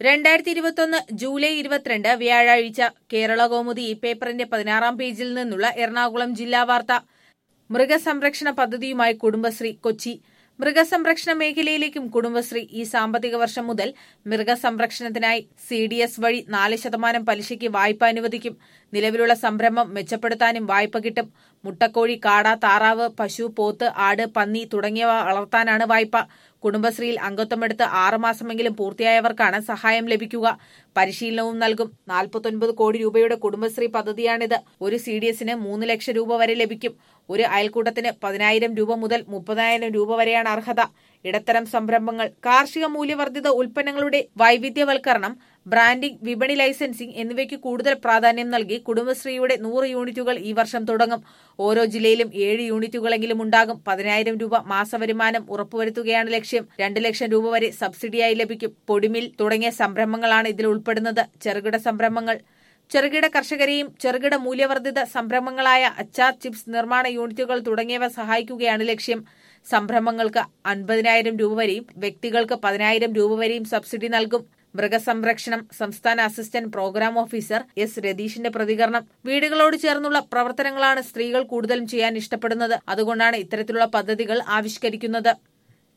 രണ്ടായിരത്തി ഇരുപത്തൊന്ന് ജൂലൈ ഇരുപത്തിരണ്ട് വ്യാഴാഴ്ച കേരള കൗമുദി ഈ പേപ്പറിന്റെ പതിനാറാം പേജിൽ നിന്നുള്ള എറണാകുളം ജില്ലാ വാർത്ത മൃഗസംരക്ഷണ പദ്ധതിയുമായി കുടുംബശ്രീ കൊച്ചി മൃഗസംരക്ഷണ മേഖലയിലേക്കും കുടുംബശ്രീ ഈ സാമ്പത്തിക വർഷം മുതൽ മൃഗസംരക്ഷണത്തിനായി സി ഡി എസ് വഴി നാല് ശതമാനം പലിശയ്ക്ക് വായ്പ അനുവദിക്കും നിലവിലുള്ള സംരംഭം മെച്ചപ്പെടുത്താനും വായ്പ കിട്ടും മുട്ടക്കോഴി കാട താറാവ് പശു പോത്ത് ആട് പന്നി തുടങ്ങിയവ വളർത്താനാണ് വായ്പ കുടുംബശ്രീയിൽ അംഗത്വമെടുത്ത് ആറുമാസമെങ്കിലും പൂർത്തിയായവർക്കാണ് സഹായം ലഭിക്കുക പരിശീലനവും നൽകും നാൽപ്പത്തൊൻപത് കോടി രൂപയുടെ കുടുംബശ്രീ പദ്ധതിയാണിത് ഒരു സി ഡി എസിന് മൂന്ന് ലക്ഷം രൂപ വരെ ലഭിക്കും ഒരു അയൽക്കൂട്ടത്തിന് പതിനായിരം രൂപ മുതൽ മുപ്പതിനായിരം രൂപ വരെയാണ് അർഹത ഇടത്തരം സംരംഭങ്ങൾ കാർഷിക മൂല്യവർദ്ധിത ഉൽപ്പന്നങ്ങളുടെ വൈവിധ്യവൽക്കരണം ബ്രാൻഡിംഗ് വിപണി ലൈസൻസിംഗ് എന്നിവയ്ക്ക് കൂടുതൽ പ്രാധാന്യം നൽകി കുടുംബശ്രീയുടെ നൂറ് യൂണിറ്റുകൾ ഈ വർഷം തുടങ്ങും ഓരോ ജില്ലയിലും ഏഴ് യൂണിറ്റുകളെങ്കിലും ഉണ്ടാകും പതിനായിരം രൂപ മാസവരുമാനം ഉറപ്പുവരുത്തുകയാണ് ലക്ഷ്യം രണ്ട് ലക്ഷം രൂപ വരെ സബ്സിഡിയായി ലഭിക്കും പൊടിമിൽ തുടങ്ങിയ സംരംഭങ്ങളാണ് ഇതിൽ ഉൾപ്പെടുന്നത് ചെറുകിട സംരംഭങ്ങൾ ചെറുകിട കർഷകരെയും ചെറുകിട മൂല്യവർദ്ധിത സംരംഭങ്ങളായ അച്ചാർ ചിപ്സ് നിർമ്മാണ യൂണിറ്റുകൾ തുടങ്ങിയവ സഹായിക്കുകയാണ് ലക്ഷ്യം സംരംഭങ്ങൾക്ക് അൻപതിനായിരം രൂപ വരെയും വ്യക്തികൾക്ക് പതിനായിരം രൂപ വരെയും സബ്സിഡി നൽകും മൃഗസംരക്ഷണം സംസ്ഥാന അസിസ്റ്റന്റ് പ്രോഗ്രാം ഓഫീസർ എസ് രതീഷിന്റെ പ്രതികരണം വീടുകളോട് ചേർന്നുള്ള പ്രവർത്തനങ്ങളാണ് സ്ത്രീകൾ കൂടുതലും ചെയ്യാൻ ഇഷ്ടപ്പെടുന്നത് അതുകൊണ്ടാണ് ഇത്തരത്തിലുള്ള പദ്ധതികൾ ആവിഷ്കരിക്കുന്നത്